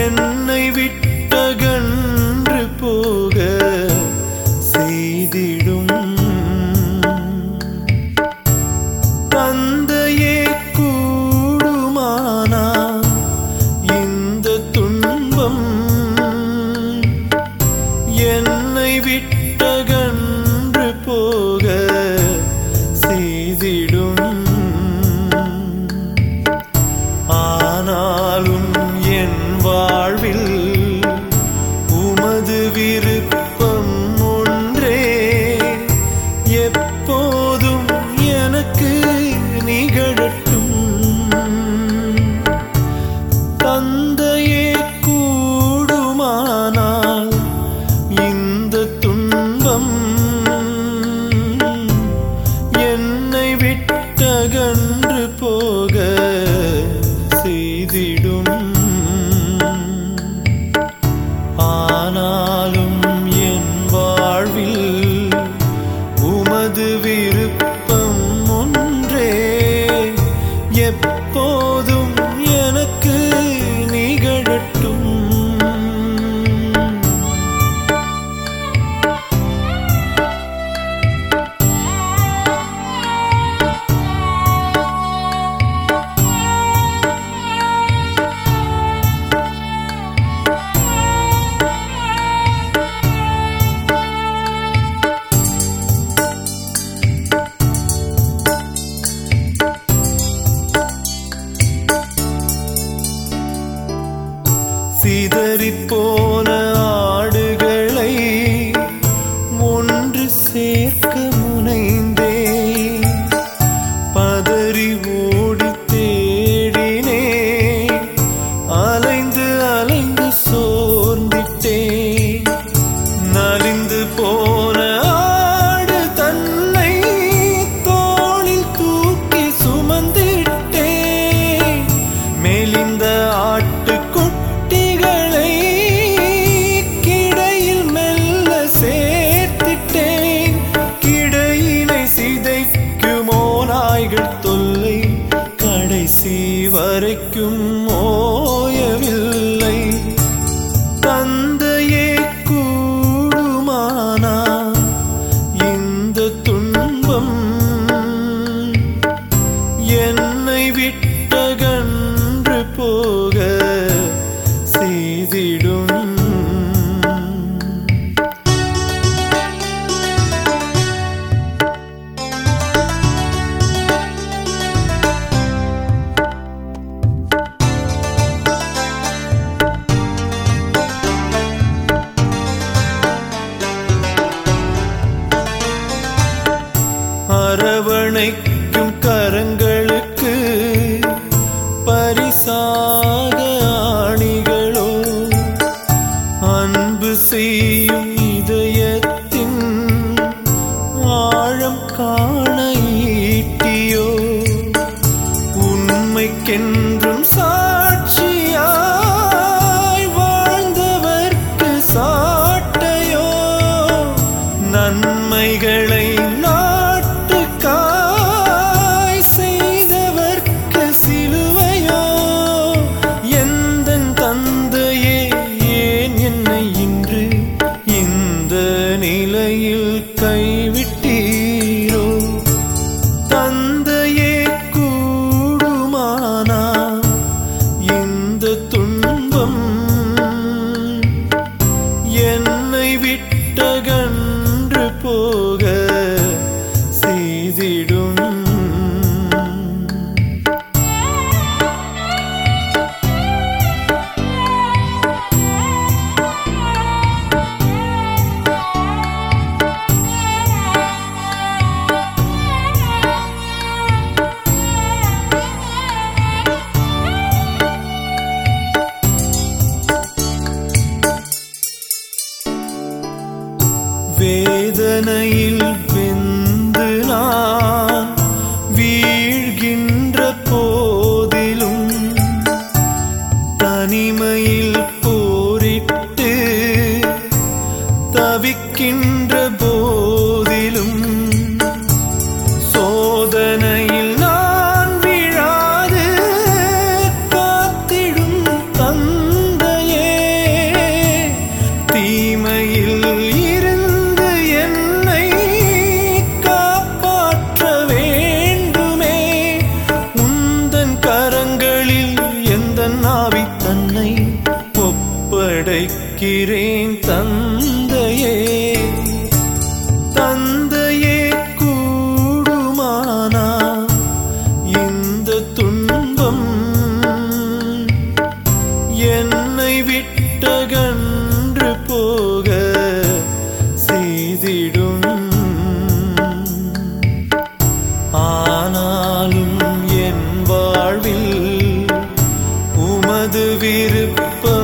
என்னை விட்டகன்று போக செய்திடும் தந்தையே கூடுமானா இந்த துன்பம் என்னை விட்டகன்று போக செய்திடும் ஆனாலும் என் வாழ்வில் உமது விருப்பம் ஒன்றே எப்போதும் எனக்கு நிகழட்டும் தந்தையே கூடுமானால் இந்த துன்பம் என்னை விட்டகன்று போக செய்திடும் ஆனாலும் என் வாழ்வில் உமது விருப்பம் ஒன்றே எப்போதும் எனக்கு நிகழட்டும் சிதறிப்போன ஆடுகளை ஒன்று சேர்க்க முனைந்தே பதறி ஓடி தேடினே அலைந்து அலைந்து சோர்ந்திட்டே நலிந்து போன ஆடு தன்னை தோளில் தூக்கி சுமந்திட்டே மெலிந்த ஆட்டுக்குட்டிகளை கிடையில் மெல்ல சேர்த்திட்டேன் கிடையினை சிதைக்குமோ நாய்கள் தொல்லை கடைசி வரைக்கும் ஓயவில்லை தந்தையே கூடுமானா இந்த துன்பம் என்னை விட்டகன்று போக செய்திடும் அரவணைக்கும் கரங்களுக்கு பரிசாக ஆணிகளோ அன்பு செய்யும் இதயத்தின் ஆழம் காண ஈட்டியோ உண்மைக்கென்றும் சாட்சியாய் வாழ்ந்தவர்க்கு சாட்டையோ நன்மைகளை நாட்டுக்காய் செய்தவர்க்கு சிலுவையோ எந்தன் தந்தையே ஏன் என்னை இன்று இந்த நிலையில் கைவிட்டீரோ தந்தையே கூடுமானா இந்த துன்பம் என்னை விட்டகன்று போக செய்திடும் வேதனையில் வெந்து நான் வீழ்கின்ற போதிலும் தனிமையில் போரிட்டு தவிக்கின்ற போதிலும் சோதனையில் நான் விழாது காத்திடும் தந்தையே கேட்கிறேன் தந்தையே தந்தையே கூடுமானா இந்த துன்பம் என்னை விட்டகன்று போக செய்திடும் ஆனாலும் என் வாழ்வில் உமது விருப்பம்